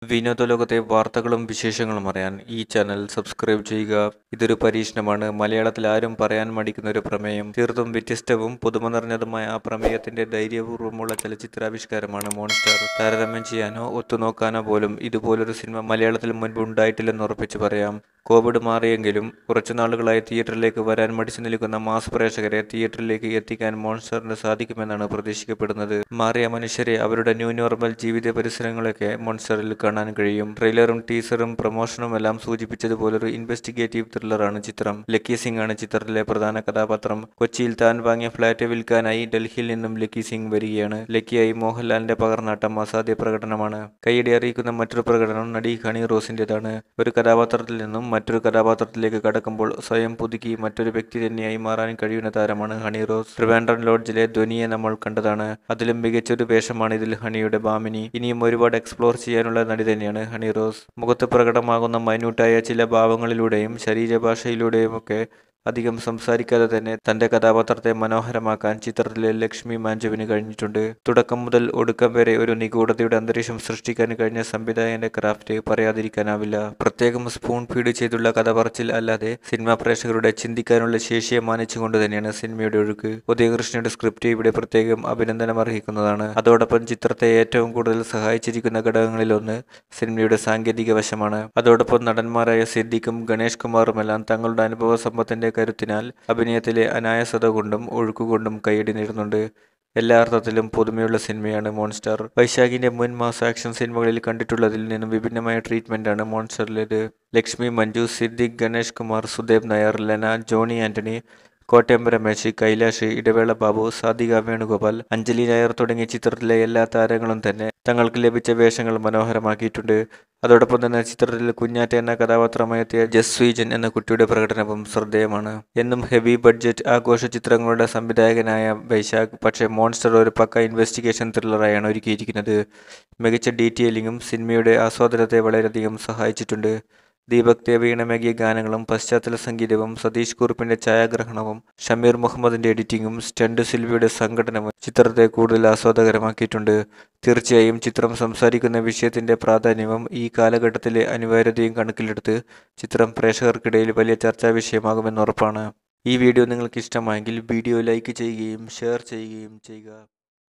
വിനോദ ലോകത്തെ വാർത്തകളും വിശേഷങ്ങളും അറിയാൻ ഈ ചാനൽ സബ്സ്ക്രൈബ് ചെയ്യുക ഇതൊരു പരീക്ഷണമാണ് മലയാളത്തിൽ ആരും പറയാൻ മടിക്കുന്ന ഒരു പ്രമേയം തീർത്തും വ്യത്യസ്തവും പുതുമ നിറഞ്ഞതുമായ ആ പ്രമേയത്തിന്റെ ധൈര്യപൂർവ്വമുള്ള ചലച്ചിത്രാവിഷ്കാരമാണ് മോൺസ്റ്റർ താരതമ്യം ചെയ്യാനോ ഒത്തുനോക്കാനോ പോലും ഇതുപോലൊരു സിനിമ മലയാളത്തിൽ മുൻപ് ഉണ്ടായിട്ടില്ലെന്ന് ഉറപ്പിച്ചു പറയാം കോവിഡ് മാറിയെങ്കിലും കുറച്ചു നാളുകളായി തിയേറ്ററിലേക്ക് വരാൻ മടിച്ചു നിൽക്കുന്ന മാസ് പ്രേക്ഷകരെ തിയേറ്ററിലേക്ക് എത്തിക്കാൻ മോൺസ്റ്ററിന് സാധിക്കുമെന്നാണ് പ്രതീക്ഷിക്കപ്പെടുന്നത് മാറിയ മനുഷ്യരെ അവരുടെ ന്യൂ നോർമൽ ജീവിത പരിസരങ്ങളൊക്കെ മോൺസ്റ്ററിൽ കാണാൻ കഴിയും ട്രെയിലറും ടീസറും പ്രൊമോഷനും എല്ലാം സൂചിപ്പിച്ചതുപോലൊരു ഇൻവെസ്റ്റിഗേറ്റീവ് ത്രില്ലറാണ് ചിത്രം ലക്കി സിംഗ് ആണ് ചിത്രത്തിലെ പ്രധാന കഥാപാത്രം കൊച്ചിയിൽ താൻ വാങ്ങിയ ഫ്ളാറ്റ് വിൽക്കാനായി ഡൽഹിയിൽ നിന്നും ലക്കി സിംഗ് വരികയാണ് ലക്കിയായി മോഹൻലാലിന്റെ പകർന്നാട്ടം അസാധ്യ പ്രകടനമാണ് കൈയടി അറിയിക്കുന്ന മറ്റൊരു പ്രകടനം നടി ഹണി റോസിന്റേതാണ് ഒരു കഥാപാത്രത്തിൽ നിന്നും മറ്റൊരു കഥാപാത്രത്തിലേക്ക് കടക്കുമ്പോൾ സ്വയം പുതുക്കി മറ്റൊരു വ്യക്തി തന്നെയായി മാറാൻ കഴിയുന്ന താരമാണ് ഹണി റോസ് ട്രിവാൻഡ്രം ലോഡ്ജിലെ ധ്വനിയെ നമ്മൾ കണ്ടതാണ് അതിലും മികച്ചൊരു വേഷമാണ് ഇതിൽ ഹണിയുടെ ബാമിനി ഇനിയും ഒരുപാട് എക്സ്പ്ലോർ ചെയ്യാനുള്ള നടി തന്നെയാണ് ഹണി റോസ് മുഖത്ത് പ്രകടമാകുന്ന മൈന്യൂട്ടായ ചില ഭാവങ്ങളിലൂടെയും ശരീരഭാഷയിലൂടെയും ഒക്കെ അധികം സംസാരിക്കാതെ തന്നെ തന്റെ കഥാപാത്രത്തെ മനോഹരമാക്കാൻ ചിത്രത്തിലെ ലക്ഷ്മി മാഞ്ചുവിന് കഴിഞ്ഞിട്ടുണ്ട് തുടക്കം മുതൽ ഒടുക്കം വരെ ഒരു നിഗൂഢതയുടെ അന്തരീക്ഷം സൃഷ്ടിക്കാൻ കഴിഞ്ഞ സംവിധായകന്റെ ക്രാഫ്റ്റ് പറയാതിരിക്കാനാവില്ല പ്രത്യേകം സ്പൂൺ ഫീഡ് ചെയ്തുള്ള കഥ പറച്ചിൽ അല്ലാതെ സിനിമാ പ്രേക്ഷകരുടെ ചിന്തിക്കാനുള്ള ശേഷിയെ മാനിച്ചുകൊണ്ട് തന്നെയാണ് സിനിമയുടെ ഒഴുക്ക് ഉദയകൃഷ്ണയുടെ സ്ക്രിപ്റ്റ് ഇവിടെ പ്രത്യേകം അഭിനന്ദനം അർഹിക്കുന്നതാണ് അതോടൊപ്പം ചിത്രത്തെ ഏറ്റവും കൂടുതൽ സഹായിച്ചിരിക്കുന്ന ഘടകങ്ങളിലൊന്ന് സിനിമയുടെ സാങ്കേതിക വശമാണ് അതോടൊപ്പം നടന്മാരായ സിദ്ദിഖും ഗണേഷ് കുമാറുമെല്ലാം തങ്ങളുടെ അനുഭവ സമ്പത്തിന്റെ കരുത്തിനാൽ അഭിനയത്തിലെ അനായാസത കൊണ്ടും ഒഴുക്കുകൊണ്ടും കൈയടി നേടുന്നുണ്ട് എല്ലാ അർത്ഥത്തിലും പുതുമയുള്ള സിനിമയാണ് മോൺസ്റ്റർ വൈശാഖിന്റെ മുൻ മാസ് ആക്ഷൻ സിനിമകളിൽ കണ്ടിട്ടുള്ളതിൽ നിന്നും വിഭിന്നമായ ട്രീറ്റ്മെന്റാണ് മോൺസ്റ്ററിലേത് ലക്ഷ്മി മഞ്ജു സിദ്ദിഖ് ഗണേഷ് കുമാർ സുദേവ് നായർ ലെന ജോണി ആന്റണി കോട്ടയം രമേശ് കൈലാഷ് ഇടവേള ബാബു സാധിക വേണുഗോപാൽ അഞ്ജലി നായർ തുടങ്ങിയ ചിത്രത്തിലെ എല്ലാ താരങ്ങളും തന്നെ തങ്ങൾക്ക് ലഭിച്ച വേഷങ്ങൾ മനോഹരമാക്കിയിട്ടുണ്ട് അതോടൊപ്പം തന്നെ ചിത്രത്തിൽ കുഞ്ഞാറ്റ എന്ന കഥാപാത്രമായെത്തിയ ജസ്വീജൻ എന്ന കുട്ടിയുടെ പ്രകടനവും ശ്രദ്ധേയമാണ് എന്നും ഹെവി ബഡ്ജറ്റ് ആഘോഷ ചിത്രങ്ങളുടെ സംവിധായകനായ വൈശാഖ് പക്ഷേ മോൺസ്റ്റർ ഒരു പക്ക ഇൻവെസ്റ്റിഗേഷൻ ത്രില്ലറായാണ് ഒരുക്കിയിരിക്കുന്നത് മികച്ച ഡീറ്റെയിലിംഗും സിനിമയുടെ ആസ്വാദനത്തെ വളരെയധികം സഹായിച്ചിട്ടുണ്ട് ദീപക് ദേവ് ഇണമേകിയ ഗാനങ്ങളും പശ്ചാത്തല സംഗീതവും സതീഷ് കുറുപ്പിന്റെ ഛായാഗ്രഹണവും ഷമീർ മുഹമ്മദിന്റെ എഡിറ്റിംഗും സ്റ്റണ്ട് സിൽവിയുടെ സംഘടനവും ചിത്രത്തെ കൂടുതൽ ആസ്വാദകരമാക്കിയിട്ടുണ്ട് തീർച്ചയായും ചിത്രം സംസാരിക്കുന്ന വിഷയത്തിന്റെ പ്രാധാന്യവും ഈ കാലഘട്ടത്തിലെ അനിവാര്യതയും കണക്കിലെടുത്ത് ചിത്രം പ്രേക്ഷകർക്കിടയിൽ വലിയ ചർച്ചാ വിഷയമാകുമെന്ന് ഉറപ്പാണ് ഈ വീഡിയോ നിങ്ങൾക്ക് ഇഷ്ടമായെങ്കിൽ വീഡിയോ ലൈക്ക് ചെയ്യുകയും ഷെയർ ചെയ്യുകയും ചെയ്യുക